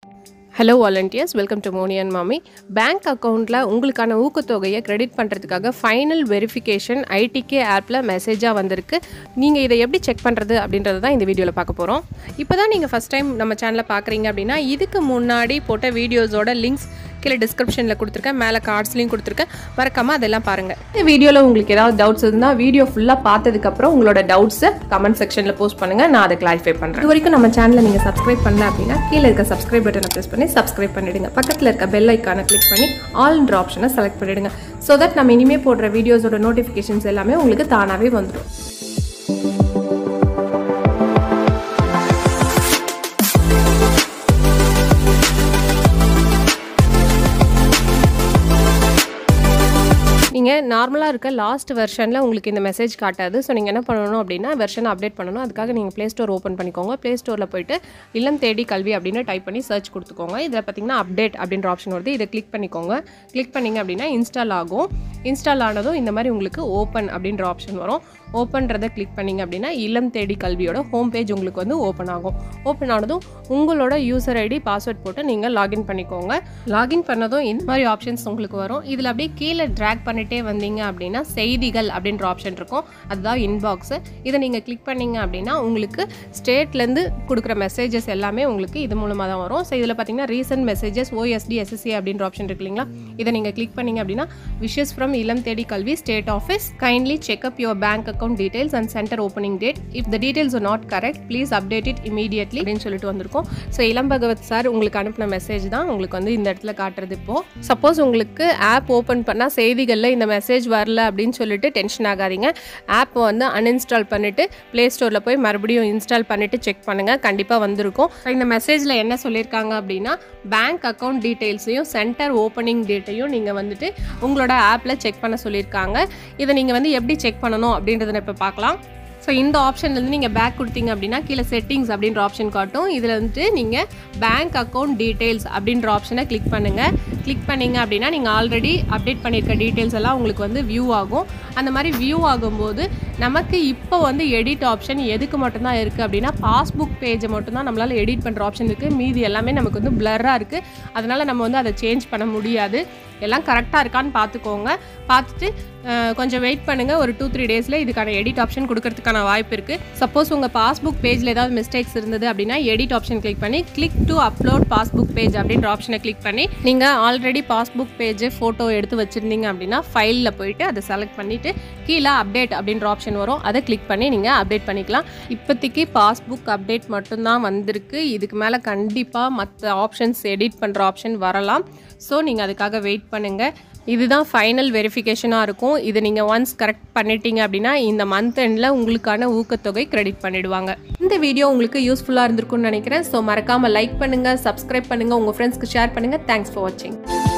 hello volunteers welcome to மோனி and மாமி bank அக்கௌண்ட்டில் உங்களுக்கான ஊக்கத்தொகையை கிரெடிட் பண்ணுறதுக்காக ஃபைனல் வெரிஃபிகேஷன் ஐடிகே ஆப்பில் மெசேஜாக வந்திருக்கு நீங்கள் இதை எப்படி செக் பண்ணுறது அப்படின்றத தான் இந்த வீடியோவில் பார்க்க போகிறோம் இப்போ தான் நீங்கள் ஃபஸ்ட் டைம் நம்ம சேனலை பார்க்குறீங்க அப்படின்னா இதுக்கு முன்னாடி போட்ட வீடியோஸோட லிங்க்ஸ் கீழே டிஸ்கிரிப்ஷனில் கொடுத்துருக்கேன் மேலே கார்ட்ஸ்லையும் கொடுத்துருக்கேன் மறக்காமல் அதெல்லாம் பாருங்கள் இந்த வீடியோவில் உங்களுக்கு ஏதாவது டவுட்ஸ் இருந்தால் வீடியோ ஃபுல்லாக பார்த்ததுக்கப்புறம் உங்களோட டவுட்ஸை கமெண்ட் செக்ஷனில் போஸ்ட் பண்ணுங்கள் நான் அதை கிளாரிஃபை பண்ணுறேன் இது வரைக்கும் நம்ம சேனலை நீங்கள் சப்ஸ்கிரைப் பண்ணல அப்படின்னா கீழே இருக்க சப்ஸ்கிரைப் பட்டனை ப்ரெஸ் பண்ணி சப்ஸ்கிரைப் பண்ணிடுங்க பக்கத்தில் இருக்க பெல் ஐக்கானை கிளிக் பண்ணி ஆல்ன்ற ஆப்ஷனை செலக்ட் பண்ணிடுங்க ஸோ தட் நம்ம இனிமேல் போடுற வீடியோஸோட நோட்டிஃபிகேஷன்ஸ் எல்லாமே உங்களுக்கு தானாகவே வந்துடும் நீங்கள் நார்மலாக இருக்க லாஸ்ட் வெர்ஷனில் உங்களுக்கு இந்த மெசேஜ் காட்டாது ஸோ நீங்கள் என்ன பண்ணணும் அப்படின்னா வெர்ஷனை அப்டேட் பண்ணணும் அதுக்காக நீங்கள் ப்ளே ஸ்டோர் ஓப்பன் பண்ணிக்கோங்க ப்ளே ஸ்டோரில் போயிட்டு இல்லம் தேடி கல்வி அப்படின்னு டைப் பண்ணி சர்ச் கொடுத்துக்கோங்க இதில் பார்த்தீங்கன்னா அப்டேட் அப்படின்ற ஆப்ஷன் வருது இதை கிளிக் பண்ணிக்கோங்க கிளிக் பண்ணிங்க அப்படின்னா இன்ஸ்டால் ஆகும் இன்ஸ்டால் ஆனதும் இந்த மாதிரி உங்களுக்கு ஓப்பன் அப்படின்ற ஆப்ஷன் வரும் ஓப்பன்றதை கிளிக் பண்ணிங்க அப்படின்னா இல்லம் தேடி கல்வியோட ஹோம் பேஜ் உங்களுக்கு வந்து ஓப்பன் ஆகும் ஓப்பன் ஆனதும் உங்களோட யூசர் ஐடி பாஸ்வேர்ட் போட்டு நீங்கள் லாகின் பண்ணிக்கோங்க லாகின் பண்ணதும் இந்த மாதிரி ஆப்ஷன்ஸ் உங்களுக்கு வரும் இதில் அப்படியே கீழே ட்ராக் பண்ணிட்டே வந்தீங்க அப்படின்னா செய்திகள் அப்படின்ற ஆப்ஷன் இருக்கும் அதுதான் இன்பாக்ஸு இதை நீங்கள் கிளிக் பண்ணீங்க அப்படின்னா உங்களுக்கு ஸ்டேட்லேருந்து கொடுக்குற மெசேஜஸ் எல்லாமே உங்களுக்கு இது மூலமாக தான் வரும் ஸோ இதில் பார்த்தீங்கன்னா ரீசன்ட் மெசேஜஸ் ஓஎஸ்டி எஸ்எஸ்சி அப்படின்ற ஆப்ஷன் இருக்கு இல்லைங்களா இதை நீங்கள் கிளிக் பண்ணீங்க அப்படின்னா விஷஸ் ஃப்ரம் இளம் தேடி கல்வி state office kindly check up your bank account details and centre opening date if the details are not correct please update it immediately அப்படின்னு சொல்லிட்டு வந்திருக்கும் ஸோ இளம் பகவத் சார் உங்களுக்கு அனுப்பின மெசேஜ் தான் உங்களுக்கு வந்து இந்த இடத்துல காட்டுறது இப்போ சப்போஸ் உங்களுக்கு ஆப் ஓப்பன் பண்ணால் செய்திகளில் இந்த மெசேஜ் வரல அப்படின்னு சொல்லிட்டு டென்ஷன் ஆகாதீங்க ஆப் வந்து அன்இன்ஸ்டால் பண்ணிவிட்டு ப்ளே ஸ்டோரில் போய் மறுபடியும் இன்ஸ்டால் பண்ணிவிட்டு செக் பண்ணுங்கள் கண்டிப்பாக வந்திருக்கும் இந்த மெசேஜில் என்ன சொல்லியிருக்காங்க அப்படின்னா பேங்க் அக்கௌண்ட் டீட்டெயில்ஸையும் சென்டர் ஓப்பனிங் டேட்டையும் நீங்கள் வந்துட்டு உங்களோட ஆப்பில் செக் பண்ண சொல்லியிருக்காங்க இதை நீங்கள் வந்து எப்படி செக் பண்ணணும் அப்படின்றத இப்போ பார்க்கலாம் ஸோ இந்த ஆப்ஷன்லேருந்து நீங்கள் பேக் கொடுத்தீங்க அப்படின்னா கீழே செட்டிங்ஸ் அப்படின்ற ஆப்ஷன் காட்டும் இதில் வந்துட்டு நீங்கள் பேங்க் அக்கௌண்ட் டீட்டெயில்ஸ் அப்படின்ற ஆப்ஷனை கிளிக் பண்ணுங்கள் கிளிக் பண்ணிங்க அப்படின்னா நீங்கள் ஆல்ரெடி அப்டேட் பண்ணியிருக்க டீட்டெயில்ஸ் எல்லாம் உங்களுக்கு வந்து வியூ ஆகும் அந்த மாதிரி வியூ ஆகும்போது நமக்கு இப்போ வந்து எடிட் ஆப்ஷன் எதுக்கு மட்டும்தான் இருக்குது அப்படின்னா பாஸ்புக் பேஜை மட்டும்தான் நம்மளால் எடிட் பண்ணுற ஆப்ஷன் இருக்குது மீதி எல்லாமே நமக்கு வந்து பிளர்ராக இருக்குது அதனால் நம்ம வந்து அதை சேஞ்ச் பண்ண முடியாது எல்லாம் கரெக்டாக இருக்கான்னு பார்த்துக்கோங்க பார்த்துட்டு கொஞ்சம் வெயிட் பண்ணுங்கள் ஒரு டூ த்ரீ டேஸில் இதுக்கான எடிட் ஆப்ஷன் கொடுக்கறதுக்கான வாய்ப்பு இருக்குது சப்போஸ் உங்கள் பாஸ்புக் பேஜில் ஏதாவது மிஸ்டேக்ஸ் இருந்தது அப்படின்னா எடிட் ஆப்ஷன் கிளிக் பண்ணி click to upload passbook page அப்படின்ற ஆப்ஷனை கிளிக் பண்ணி நீங்கள் ஆல்ரெடி பாஸ்புக் பேஜ் ஃபோட்டோ எடுத்து வச்சுருந்தீங்க அப்படின்னா ஃபைலில் போயிட்டு அதை செலக்ட் பண்ணிவிட்டு கீழே அப்டேட் அப்படின்ற ஆப்ஷன் வரும் அதை கிளிக் பண்ணி நீங்கள் அப்டேட் பண்ணிக்கலாம் இப்போதைக்கு பாஸ்புக் அப்டேட் மட்டும்தான் வந்திருக்கு இதுக்கு மேலே கண்டிப்பாக மற்ற ஆப்ஷன்ஸ் எடிட் பண்ணுற ஆப்ஷன் வரலாம் ஸோ நீங்கள் அதுக்காக வெயிட் பண்ணுங்கள் இதுதான் ஃபைனல் வெரிஃபிகேஷனாக இருக்கும் இது நீங்கள் ஒன்ஸ் கரெக்ட் பண்ணிட்டீங்க அப்படின்னா இந்த மந்த் எண்டில் உங்களுக்கான ஊக்கத்தொகை கிரெடிட் பண்ணிடுவாங்க இந்த வீடியோ உங்களுக்கு யூஸ்ஃபுல்லாக இருந்திருக்கும்னு நினைக்கிறேன் ஸோ மறக்காமல் லைக் பண்ணுங்கள் சப்ஸ்கிரைப் பண்ணுங்கள் உங்கள் ஃப்ரெண்ட்ஸ்க்கு ஷேர் பண்ணுங்கள் தேங்க்ஸ் ஃபார் வாட்சிங்